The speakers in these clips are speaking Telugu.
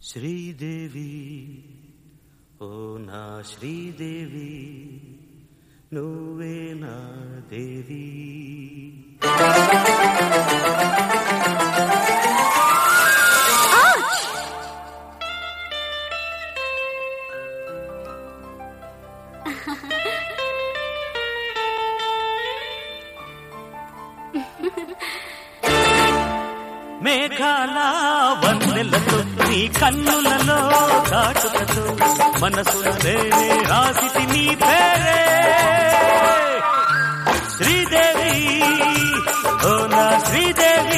శ్రీదేవి ఓ నా శ్రీదేవి నువ్వే నా దేవి మేఘాల వన్నెలతో నీ కన్నులలో కాటుకతో మనసులే రాసితి నీ పేరే శ్రీదేవి ఓ నా శ్రీదేవి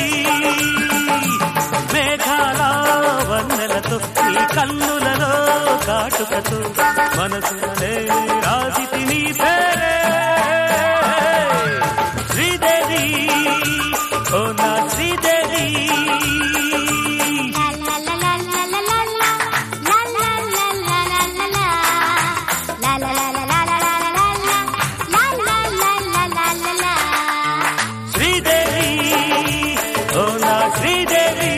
మేఘాల వన్నెలతో నీ కన్నులలో కాటుకతో మనసులే రాసితి నీ పేరే శ్రీదేవి ఓ నా శ్రీదేవి శ్రీదేవి ఓ నా శ్రీదేవి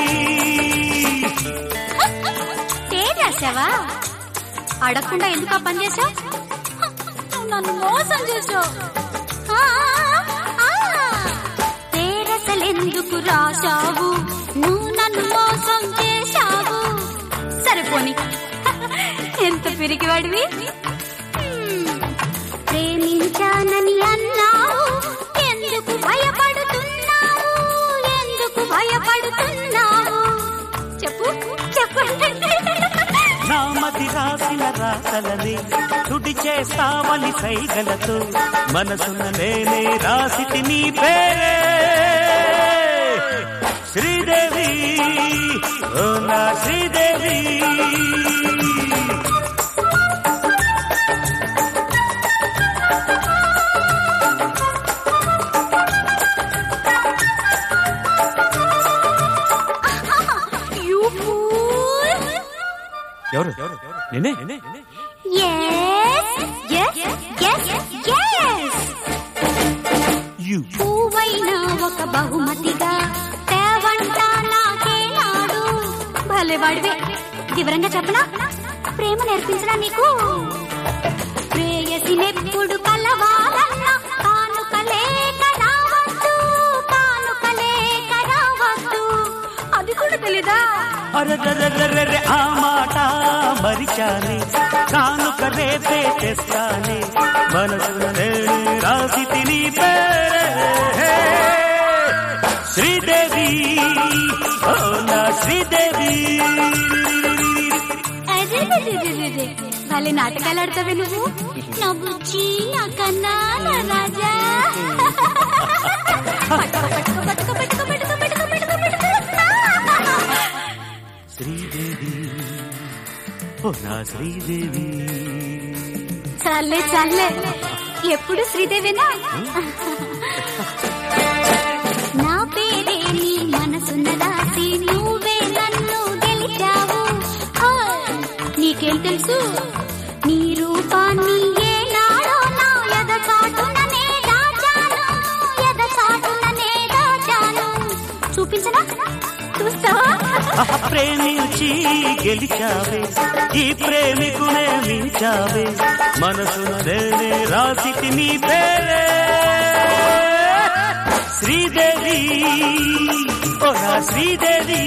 రాసావా అడగకుండా ఎందుకు ఆ పని చేసావు నన్ను మోసం చేసావు తేరసలెందుకు రాశావు నువ్వు నన్ను మోసం చేశావు సరిపోని ఎంత పిరికివాడివి హ్మ్. ప్రేమించానని అన్నావు ఎందుకు భయపడుతున్నావు ఎందుకు భయపడుతున్నావు చెప్పు చెప్పు నామతి రాసిన రాతలని తుడి చేస్తావని సైగలతో మనసున నేనే రాసితి నీ పేరే శ్రీదేవి ఓ నా శ్రీదేవి You fool! ఎవరు నేనే Yes, yes, yes, yes! యు పువ్వైన ఒక బహుమతిగా తేవంట నాకేనాడు భలే వాడివే వివరంగా చెప్పనా ప్రేమ నేర్పించడా నీకు ప్రేయసినెప్పుడు కలవాలన్నా కానుకలేక రావద్దు కానుకలేక రావద్దు అది కూడా తెలీదా అరదరదరరే ఆ మాట మరిచానే కానుక రేపే తెస్తానే మనసునే రాసి తిని పేరే శ్రీదేవి ఓ నా శ్రీదేవి అరెరెరెరెరెరె. భలే నాటకాలు ఆడతావే నువ్వు నా బుజ్జి నా కన్నా నా రాజా పట్టుకో, పట్టుకో, పట్టుకో, పట్టుకో, పట్టుకో, పట్టుకో, పట్టుకో, పట్టుకో. శ్రీదేవి ఓ నా శ్రీదేవి చాలే చాలే ఎప్పుడు శ్రీదేవినా నా పేరే నీ మనసున్న దాసి నువ్వే నన్ను గెలిచావు ఓ, నీకేం తెలుసు నీ రూపాన్ని ఏనాడో నా ఎద చాటుననే దాచాను ఎద చాటుననే దాచాను చూపించనా చూస్తావా ఆహా, ప్రేమించి గెలిచావే ఈ ప్రేమికునే మించావే మనసున నేనే రాసి నీ పేరే శ్రీదేవి ఓ నా శ్రీదేవి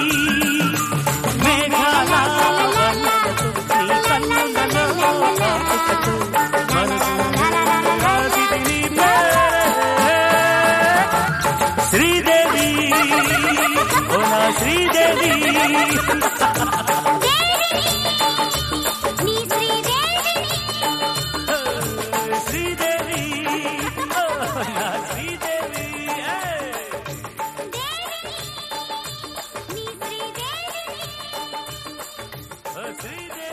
మేఘాల వన్నెలతో నీ కన్నులలో కాటుకతో మనసున రాసి నీ పేరే శ్రీదేవి ఓ నా శ్రీదేవి నీ శ్రీదేవిని శ్రీదేవి ఓ నా శ్రీదేవి ఏ. నీ శ్రీదేవిని ఓ శ్రీదేవి